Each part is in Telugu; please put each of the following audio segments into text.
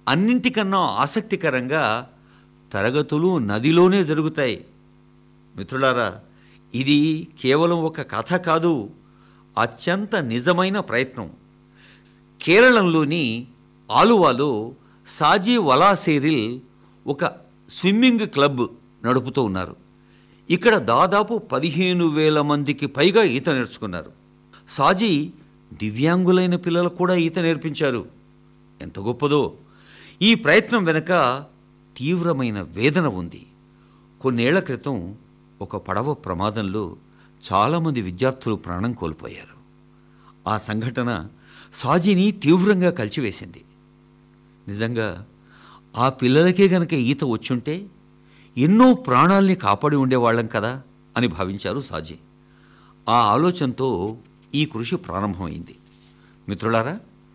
అన్నింటికన్నా ఆసక్తికరంగా తరగతులు నదిలోనే జరుగుతాయి మిత్రులారా ఇది కేవలం ఒక కథ కాదు అత్యంత నిజమైన ప్రయత్నం కేరళంలోని ఆలువాలో సాజీ వలాసేరిల్ ఒక స్విమ్మింగ్ క్లబ్ నడుపుతూ ఉన్నారు ఇక్కడ దాదాపు పదిహేను వేల మందికి పైగా ఈత నేర్చుకున్నారు సాజీ దివ్యాంగులైన పిల్లలకు కూడా ఈత నేర్పించారు ఎంత గొప్పదో ఈ ప్రయత్నం వెనుక తీవ్రమైన వేదన ఉంది కొన్నేళ్ల క్రితం ఒక పడవ ప్రమాదంలో చాలామంది విద్యార్థులు ప్రాణం కోల్పోయారు ఆ సంఘటన సాజీని తీవ్రంగా కలిచివేసింది నిజంగా ఆ పిల్లలకే గనక ఈత వచ్చుంటే ఎన్నో ప్రాణాల్ని కాపాడి ఉండేవాళ్ళం కదా అని భావించారు సాజీ ఆ ఆలోచనతో ఈ కృషి ప్రారంభమైంది మిత్రులారా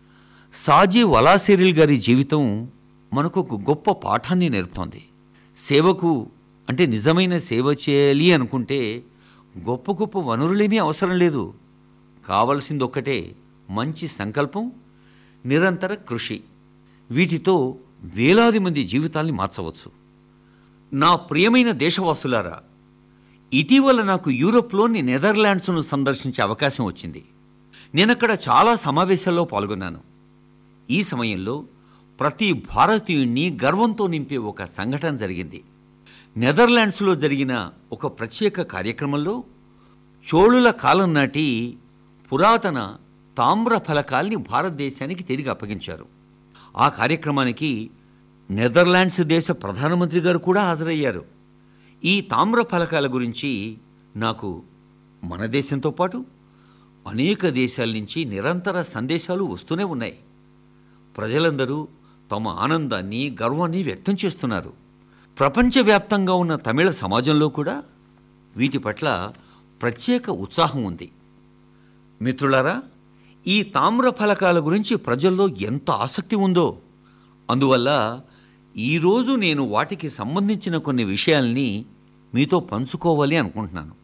సాజీ వలాసిరిల్ గారి జీవితం మనకు ఒక గొప్ప పాఠాన్ని నేర్పుతోంది సేవకు అంటే నిజమైన సేవ చేయాలి అనుకుంటే గొప్ప గొప్ప వనరులేమీ అవసరం లేదు కావలసింది ఒక్కటే మంచి సంకల్పం నిరంతర కృషి వీటితో వేలాది మంది జీవితాల్ని మార్చవచ్చు నా ప్రియమైన దేశవాసులారా ఇటీవల నాకు యూరోప్లోని నెదర్లాండ్స్ను సందర్శించే అవకాశం వచ్చింది నేనక్కడ చాలా సమావేశాల్లో పాల్గొన్నాను ఈ సమయంలో ప్రతి భారతీయుణ్ణి గర్వంతో నింపే ఒక సంఘటన జరిగింది నెదర్లాండ్స్లో జరిగిన ఒక ప్రత్యేక కార్యక్రమంలో చోళుల కాలం నాటి పురాతన తామ్ర ఫలకాల్ని భారతదేశానికి తిరిగి అప్పగించారు ఆ కార్యక్రమానికి నెదర్లాండ్స్ దేశ ప్రధానమంత్రి గారు కూడా హాజరయ్యారు ఈ తామ్ర ఫలకాల గురించి నాకు మన దేశంతో పాటు అనేక దేశాల నుంచి నిరంతర సందేశాలు వస్తూనే ఉన్నాయి ప్రజలందరూ తమ ఆనందాన్ని గర్వాన్ని వ్యక్తం చేస్తున్నారు ప్రపంచవ్యాప్తంగా ఉన్న తమిళ సమాజంలో కూడా వీటి పట్ల ప్రత్యేక ఉత్సాహం ఉంది మిత్రులారా ఈ తామ్ర ఫలకాల గురించి ప్రజల్లో ఎంత ఆసక్తి ఉందో అందువల్ల ఈరోజు నేను వాటికి సంబంధించిన కొన్ని విషయాల్ని మీతో పంచుకోవాలి అనుకుంటున్నాను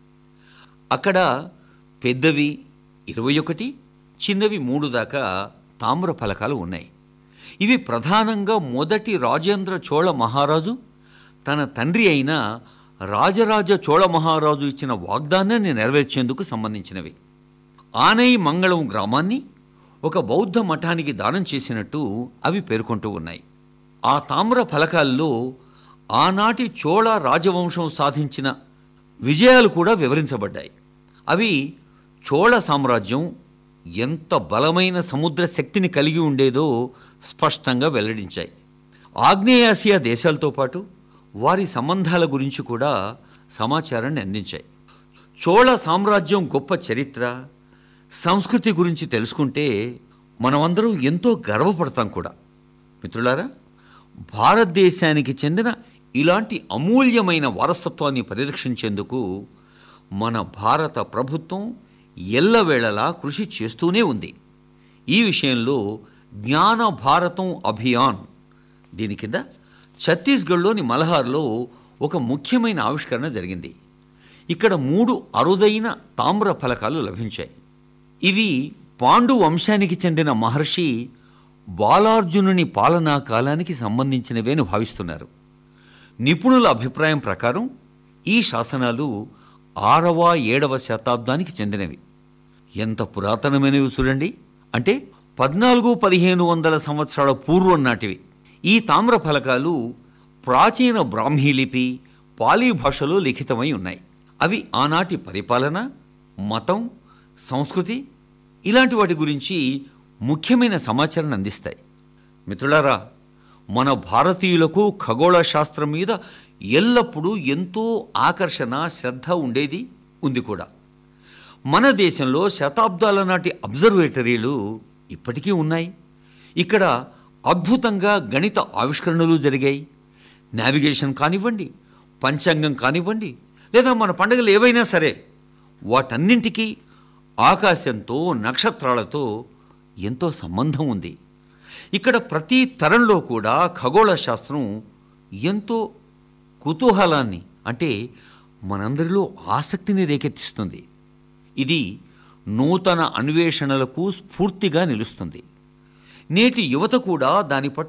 అక్కడ పెద్దవి ఇరవై ఒకటి చిన్నవి మూడు దాకా తామ్ర ఫలకాలు ఉన్నాయి ఇవి ప్రధానంగా మొదటి రాజేంద్ర చోళ మహారాజు తన తండ్రి అయిన రాజరాజ చోళ మహారాజు ఇచ్చిన వాగ్దానాన్ని నెరవేర్చేందుకు సంబంధించినవి ఆనై మంగళం గ్రామాన్ని ఒక బౌద్ధ మఠానికి దానం చేసినట్టు అవి పేర్కొంటూ ఉన్నాయి ఆ తామ్ర ఫలకాల్లో ఆనాటి చోళ రాజవంశం సాధించిన విజయాలు కూడా వివరించబడ్డాయి అవి చోళ సామ్రాజ్యం ఎంత బలమైన సముద్ర శక్తిని కలిగి ఉండేదో స్పష్టంగా వెల్లడించాయి ఆగ్నేయాసియా దేశాలతో పాటు వారి సంబంధాల గురించి కూడా సమాచారాన్ని అందించాయి చోళ సామ్రాజ్యం గొప్ప చరిత్ర సంస్కృతి గురించి తెలుసుకుంటే మనమందరం ఎంతో గర్వపడతాం కూడా మిత్రులారా భారతదేశానికి చెందిన ఇలాంటి అమూల్యమైన వారసత్వాన్ని పరిరక్షించేందుకు మన భారత ప్రభుత్వం ఎల్లవేళలా కృషి చేస్తూనే ఉంది ఈ విషయంలో జ్ఞాన భారతం అభియాన్ దీని కింద ఛత్తీస్గఢ్లోని మల్హార్లో ఒక ముఖ్యమైన ఆవిష్కరణ జరిగింది ఇక్కడ మూడు అరుదైన తామ్ర ఫలకాలు లభించాయి ఇవి పాండు వంశానికి చెందిన మహర్షి బాలార్జునుని పాలనా కాలానికి సంబంధించినవే అని భావిస్తున్నారు నిపుణుల అభిప్రాయం ప్రకారం ఈ శాసనాలు ఆరవ ఏడవ శతాబ్దానికి చెందినవి ఎంత పురాతనమైనవి చూడండి అంటే పద్నాలుగు పదిహేను వందల సంవత్సరాల పూర్వం నాటివి ఈ తామ్ర ఫలకాలు ప్రాచీన బ్రాహ్మీ లిపి పాలీ భాషలో లిఖితమై ఉన్నాయి అవి ఆనాటి పరిపాలన మతం సంస్కృతి ఇలాంటి వాటి గురించి ముఖ్యమైన సమాచారాన్ని అందిస్తాయి మిత్రులారా మన భారతీయులకు ఖగోళ శాస్త్రం మీద ఎల్లప్పుడూ ఎంతో ఆకర్షణ శ్రద్ధ ఉండేది ఉంది కూడా మన దేశంలో శతాబ్దాల నాటి అబ్జర్వేటరీలు ఇప్పటికీ ఉన్నాయి ఇక్కడ అద్భుతంగా గణిత ఆవిష్కరణలు జరిగాయి నావిగేషన్ కానివ్వండి పంచాంగం కానివ్వండి లేదా మన పండుగలు ఏవైనా సరే వాటన్నింటికీ ఆకాశంతో నక్షత్రాలతో ఎంతో సంబంధం ఉంది ఇక్కడ ప్రతి తరంలో కూడా ఖగోళ శాస్త్రం ఎంతో కుతూహలాన్ని అంటే మనందరిలో ఆసక్తిని రేకెత్తిస్తుంది ఇది నూతన అన్వేషణలకు స్ఫూర్తిగా నిలుస్తుంది నేటి యువత కూడా దాని పట్ల